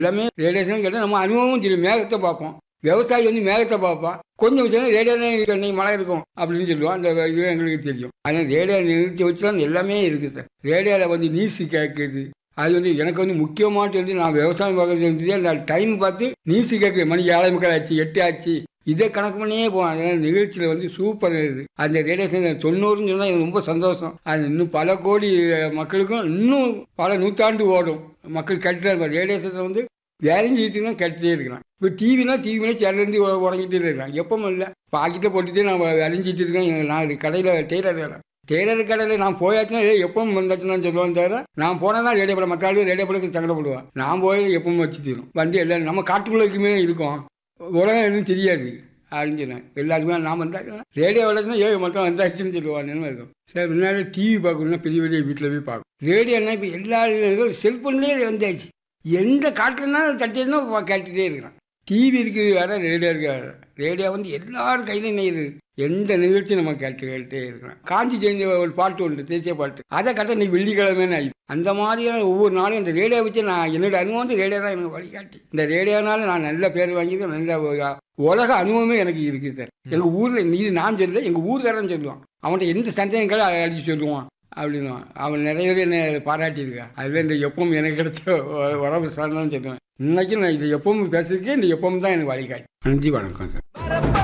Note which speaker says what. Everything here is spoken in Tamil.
Speaker 1: எல்லாமே ரேடியேஷன் கேட்டால் நம்ம அனுபவமும் தெரியும் மேகத்தை பார்ப்போம் விவசாயி வந்து மேகத்தை பார்ப்பான் கொஞ்சம் விஷயம் ரேடியோ இன்னைக்கு மழை இருக்கும் அப்படின்னு சொல்லுவான் அந்த இது எங்களுக்கு தெரியும் ஆனால் ரேடியோ நிறுத்தி வச்சு தான் எல்லாமே இருக்குது சார் ரேடியோவில் வந்து நியூஸ் கேட்குது அது வந்து எனக்கு வந்து முக்கியமானது வந்து நான் விவசாயம் பார்க்கறது வந்து அந்த டைம் பார்த்து நியூஸ் கேட்குது மணி ஏழை முக்கால் ஆச்சு எட்டு ஆச்சு இதை கணக்கு பண்ணியே போவான் அதனால நிகழ்ச்சியில் வந்து சூப்பர் இது அந்த ரேடியேஷன் தொண்ணூறுன்னு சொன்னால் எனக்கு ரொம்ப சந்தோஷம் அது இன்னும் பல கோடி மக்களுக்கும் இன்னும் பல நூற்றாண்டு ஓடும் மக்கள் கட்டுறாரு இருப்பார் ரேடியேஷனை வந்து வேலைஞ்சிட்டு தான் கட்டிட்டே இருக்கிறான் இப்போ டிவினா டிவினா சேர்லேருந்து உடஞ்சிட்டே இருக்கிறான் எப்பவும் இல்லை பாக்கெட்டை போட்டுட்டு நான் விளைஞ்சிட்டு இருக்கேன் நான் கடையில் டெய்லர் வேலை டெய்லர் கடையில் நான் போயாச்சுன்னா ஏய், எப்பவும் வந்தாச்சுன்னு சொல்லுவேன் தவிர நான் போனால் தான் ரேடியோ படம் மற்ற ஆளு ரேடியோ படத்துக்கு சங்கடப்படுவேன் நான் போய் எப்பவும் வச்சு தீரும் வந்து எல்லாம் நம்ம காட்டுக்குள்ளே இருக்குமே இருக்கோம் உலகம் எதுவும் தெரியாது அப்படின்னு சொன்னேன் எல்லாருக்குமே நான் வந்தாச்சுன்னா ரேடியோ வளர்த்துனா ஏழு மட்டும் வந்தாச்சுன்னு சொல்லுவான்னு இருக்கும் சரி முன்னாடி டிவி பார்க்கணும்னா பெரிய பெரிய வீட்டில் போய் பார்க்கணும் ரேடியோனா இப்போ எல்லா செல்ஃபோன்லேயே வந்தாச்சு எந்த காட்டுலனாலும் தட்டினா கேட்டுகிட்டே இருக்கிறான் டிவி இருக்குது வேற ரேடியோ இருக்கு வேற ரேடியோ வந்து எல்லாரும் கையிலும் நெய்யுது எந்த நிகழ்ச்சி நம்ம கேட்டு கேட்டே இருக்கிறோம் காஞ்சி ஜெயந்தி ஒரு பாட்டு உண்டு தேசிய பாட்டு அதை கட்ட நீ வெள்ளிக்கிழமைன்னு ஆகி அந்த மாதிரியான ஒவ்வொரு நாளும் இந்த ரேடியோ வச்சு நான் என்னோட அனுபவம் வந்து ரேடியோ தான் எனக்கு வழிகாட்டி இந்த ரேடியோனால நான் நல்ல பேர் வாங்கியிருக்கேன் நல்ல ஒரு உலக அனுபவமே எனக்கு இருக்குது சார் எங்கள் ஊரில் இது நான் சொல்லல எங்கள் ஊர்காரன் சொல்லுவான் அவன்கிட்ட எந்த சந்தேகங்களும் அதை அடிச்சு சொல்லுவான் அப்படின்னு அவன் நிறைய பேர் என்னை பாராட்டியிருக்கான் அதில் இந்த எப்பவும் எனக்கு கிடைச்ச உ- உறவு சார்ந்தான்னு சொல்லுவேன் இன்னைக்கு நான் இது எப்பவும் பேசுறதுக்கே இந்த எப்பவும் தான் எனக்கு வழிகாட்டி நன்றி வணக்கம் சார்